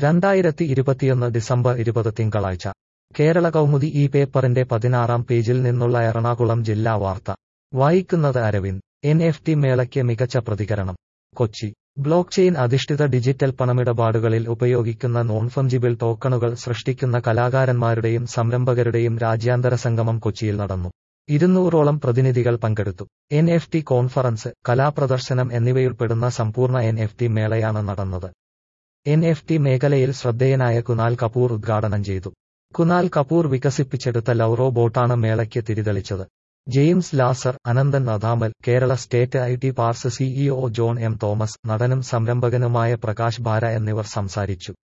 രണ്ടായിരത്തി ഇരുപത്തിയൊന്ന് ഡിസംബർ ഇരുപത് തിങ്കളാഴ്ച കേരള കൗമുദി ഈ പേപ്പറിന്റെ പതിനാറാം പേജിൽ നിന്നുള്ള എറണാകുളം ജില്ലാ വാർത്ത വായിക്കുന്നത് അരവിന്ദ് എൻ എഫ് ടി മേളയ്ക്ക് മികച്ച പ്രതികരണം കൊച്ചി ബ്ലോക്ക് ചെയിൻ അധിഷ്ഠിത ഡിജിറ്റൽ പണമിടപാടുകളിൽ ഉപയോഗിക്കുന്ന നോൺ ഫംജിബിൾ ടോക്കണുകൾ സൃഷ്ടിക്കുന്ന കലാകാരന്മാരുടെയും സംരംഭകരുടെയും രാജ്യാന്തര സംഗമം കൊച്ചിയിൽ നടന്നു ഇരുന്നൂറോളം പ്രതിനിധികൾ പങ്കെടുത്തു എൻ എഫ് ടി കോൺഫറൻസ് കലാപ്രദർശനം എന്നിവയുൾപ്പെടുന്ന സമ്പൂർണ്ണ എൻ എഫ് ടി മേളയാണ് നടന്നത് എൻ എഫ് ടി മേഖലയിൽ ശ്രദ്ധേയനായ കുനാൽ കപൂർ ഉദ്ഘാടനം ചെയ്തു കുനാൽ കപൂർ വികസിപ്പിച്ചെടുത്ത ലൗറോ ബോട്ടാണ് മേളയ്ക്ക് തിരിതെളിച്ചത് ജെയിംസ് ലാസർ അനന്തൻ അദാമൽ Kerala state I T parks CEO John M Thomas നടനും സംരംഭകനുമായ പ്രകാശ് ബാര എന്നിവർ സംസാരിച്ചു